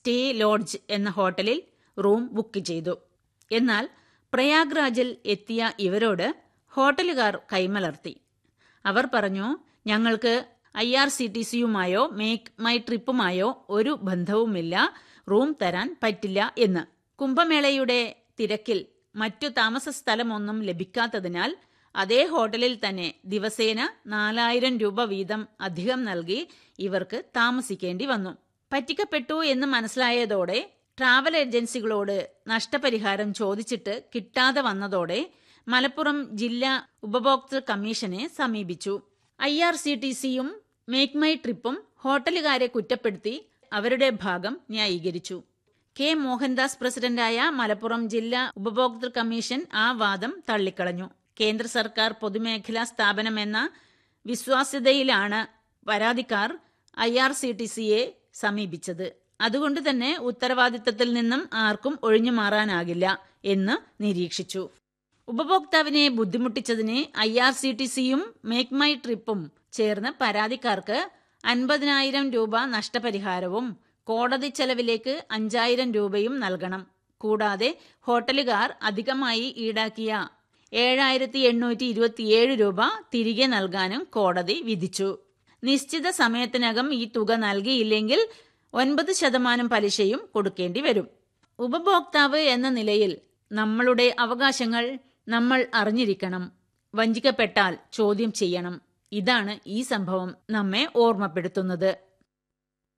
stay lodge എന്ന ഹോട്ടലിൽ room book ചെയ്തു എന്നാൽ പ്രയാഗ്രാജിൽ എത്തിയ ഇവരോട് ഹോട്ടലുകാർ കൈമലർത്തി അവർ പറഞ്ഞു ഞങ്ങൾക്ക് ഐ ആർ സി ടി സിയുമായോ മേക്ക് മൈ ട്രിപ്പുമായോ ഒരു ബന്ധവുമില്ല റൂം തരാൻ പറ്റില്ല എന്ന് കുംഭമേളയുടെ തിരക്കിൽ മറ്റു താമസ സ്ഥലമൊന്നും ലഭിക്കാത്തതിനാൽ അതേ ഹോട്ടലിൽ തന്നെ ദിവസേന നാലായിരം രൂപ വീതം അധികം നൽകി ഇവർക്ക് താമസിക്കേണ്ടി വന്നു പറ്റിക്കപ്പെട്ടു എന്ന് മനസ്സിലായതോടെ ട്രാവൽ ഏജൻസികളോട് നഷ്ടപരിഹാരം ചോദിച്ചിട്ട് കിട്ടാതെ വന്നതോടെ മലപ്പുറം ജില്ലാ ഉപഭോക്തൃ കമ്മീഷനെ സമീപിച്ചു ഐ ആർ സി ടി സിയും മേക്ക് മൈ ട്രിപ്പും ഹോട്ടലുകാരെ കുറ്റപ്പെടുത്തി അവരുടെ ഭാഗം ന്യായീകരിച്ചു കെ മോഹൻദാസ് പ്രസിഡന്റായ മലപ്പുറം ജില്ലാ ഉപഭോക്തൃ കമ്മീഷൻ ആ വാദം തള്ളിക്കളഞ്ഞു കേന്ദ്ര സർക്കാർ പൊതുമേഖലാ സ്ഥാപനമെന്ന വിശ്വാസ്യതയിലാണ് പരാതിക്കാർ ഐ ആർ സി ടി സിയെ സമീപിച്ചത് അതുകൊണ്ട് തന്നെ ഉത്തരവാദിത്തത്തിൽ നിന്നും ആർക്കും ഒഴിഞ്ഞു മാറാനാകില്ല എന്ന് നിരീക്ഷിച്ചു ഉപഭോക്താവിനെ ബുദ്ധിമുട്ടിച്ചതിന് ഐ ആർ സി ടി സിയും മേക്ക് മൈ ട്രിപ്പും ചേർന്ന് പരാതിക്കാർക്ക് അൻപതിനായിരം രൂപ നഷ്ടപരിഹാരവും കോടതി ചെലവിലേക്ക് അഞ്ചായിരം രൂപയും നൽകണം കൂടാതെ ഹോട്ടലുകാർ അധികമായി ഈടാക്കിയ ഏഴായിരത്തി എണ്ണൂറ്റി ഇരുപത്തിയേഴ് രൂപ തിരികെ നൽകാനും കോടതി വിധിച്ചു നിശ്ചിത സമയത്തിനകം ഈ തുക നൽകിയില്ലെങ്കിൽ ഒൻപത് ശതമാനം പലിശയും കൊടുക്കേണ്ടി വരും ഉപഭോക്താവ് എന്ന നിലയിൽ നമ്മളുടെ അവകാശങ്ങൾ നമ്മൾ അറിഞ്ഞിരിക്കണം വഞ്ചിക്കപ്പെട്ടാൽ ചോദ്യം ചെയ്യണം ഇതാണ് ഈ സംഭവം നമ്മെ ഓർമ്മപ്പെടുത്തുന്നത്